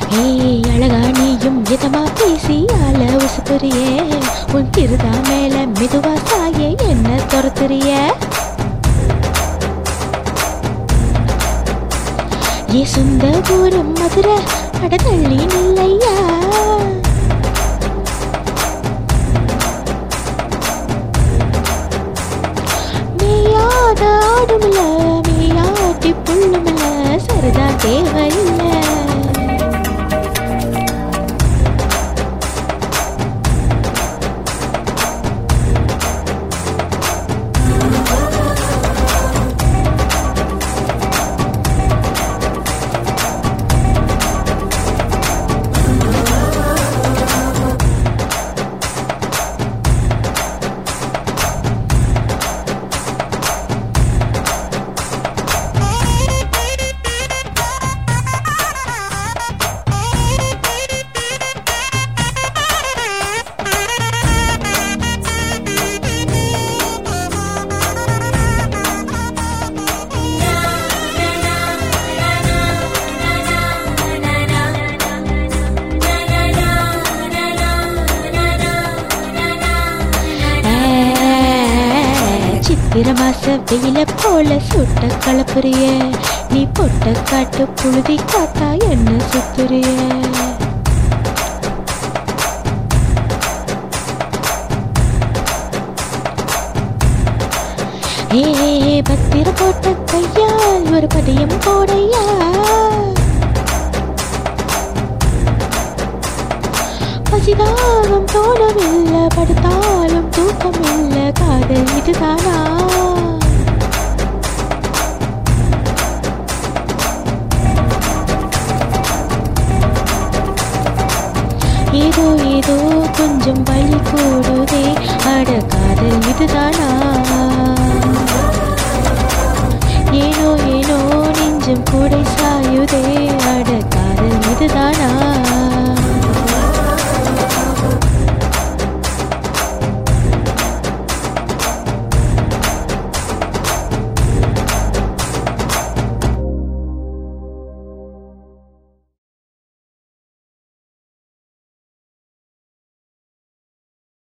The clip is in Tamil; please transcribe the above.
ஏய் அழகா நீயும் இதமா பேசி ஆள உசுப்புறியே உன் திருதா மேல மெதுவா சாயே என்ன துரத்துறிய ஏ சொந்த ஊரம் மதுரை அட தள்ளி நில்லையா மேயாத ஆடுமில்ல மேயாட்டி புள்ளுமில்ல சரிதா தேவையில்லை சித்திர மாச வெயில போல சுட்ட கலப்புரிய நீ பொட்ட காட்டு புழுதி காத்தா என்ன சுத்துறிய ஏ பத்திர போட்ட கையால் ஒரு பதியம் போடையா பசிதாகம் தோணவில்லை படுத்தாலும் தூக்கமில்லை காதல் இதுதானா ஏதோ ஏதோ கொஞ்சம் வழி கூடுதே அட காதல் இதுதானா ஏனோ ஏனோ நெஞ்சம் கூடை சாயுதே அட காதல் இதுதானா